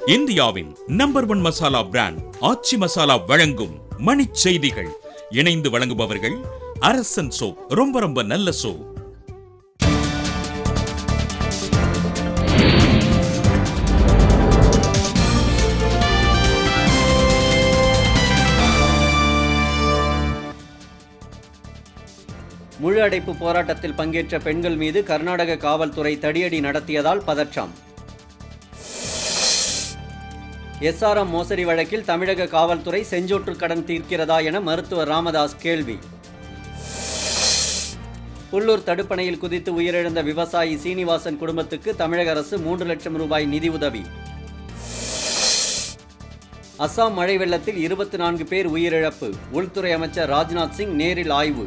இந்தியாவின் number one masala brand Aachi masala வழங்கும் மணிச் செய்திகள் இணைந்து வழங்குபவர்கள் அரசன் சோ ரொம்ப ரொம்ப நல்ல சோ முழு அடைப்பு போராட்டத்தில் பங்கேற்ற பெண்கள் மீது கர்நாடக காவல்துறை தடியடி நடத்தியதால் பதற்றம் எஸ்ஆர்எம் மோசடி வழக்கில் தமிழக காவல்துறை செஞ்சோற்று கடன் தீர்க்கிறதா என மருத்துவர் ராமதாஸ் கேள்வி புல்லூர் தடுப்பணையில் குதித்து உயிரிழந்த விவசாயி சீனிவாசன் குடும்பத்துக்கு தமிழக அரசு மூன்று லட்சம் ரூபாய் நிதி உதவி அஸ்ஸாம் மழை வெள்ளத்தில் இருபத்தி நான்கு பேர் உயிரிழப்பு உள்துறை அமைச்சர் ராஜ்நாத் சிங் நேரில் ஆய்வு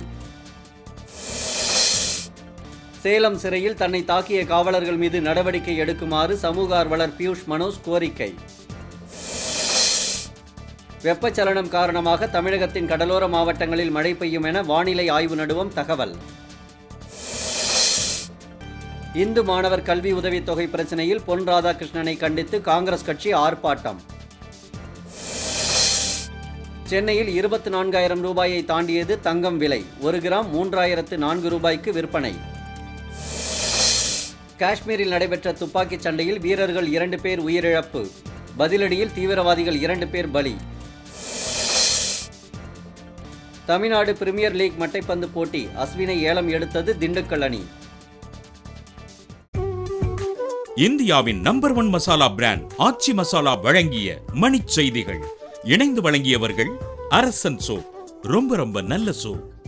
சேலம் சிறையில் தன்னை தாக்கிய காவலர்கள் மீது நடவடிக்கை எடுக்குமாறு சமூக ஆர்வலர் பியூஷ் மனோஜ் கோரிக்கை வெப்பச்சலனம் காரணமாக தமிழகத்தின் கடலோர மாவட்டங்களில் மழை பெய்யும் என வானிலை ஆய்வு நடுவம் தகவல் இந்து மாணவர் கல்வி உதவித் தொகை பிரச்சனையில் பொன் ராதாகிருஷ்ணனை கண்டித்து காங்கிரஸ் கட்சி ஆர்ப்பாட்டம் சென்னையில் இருபத்தி நான்காயிரம் ரூபாயை தாண்டியது தங்கம் விலை ஒரு கிராம் மூன்றாயிரத்து நான்கு ரூபாய்க்கு விற்பனை காஷ்மீரில் நடைபெற்ற துப்பாக்கிச் சண்டையில் வீரர்கள் இரண்டு பேர் உயிரிழப்பு பதிலடியில் தீவிரவாதிகள் இரண்டு பேர் பலி தமிழ்நாடு பிரீமியர் லீக் மட்டைப்பந்து போட்டி அஸ்வினை ஏலம் எடுத்தது திண்டுக்கல் அணி இந்தியாவின் number one masala brand Aachi masala வழங்கிய மணிச் செய்திகள் இணைந்து வழங்கியவர்கள் அரசன் சோ ரொம்ப ரொம்ப நல்ல சோ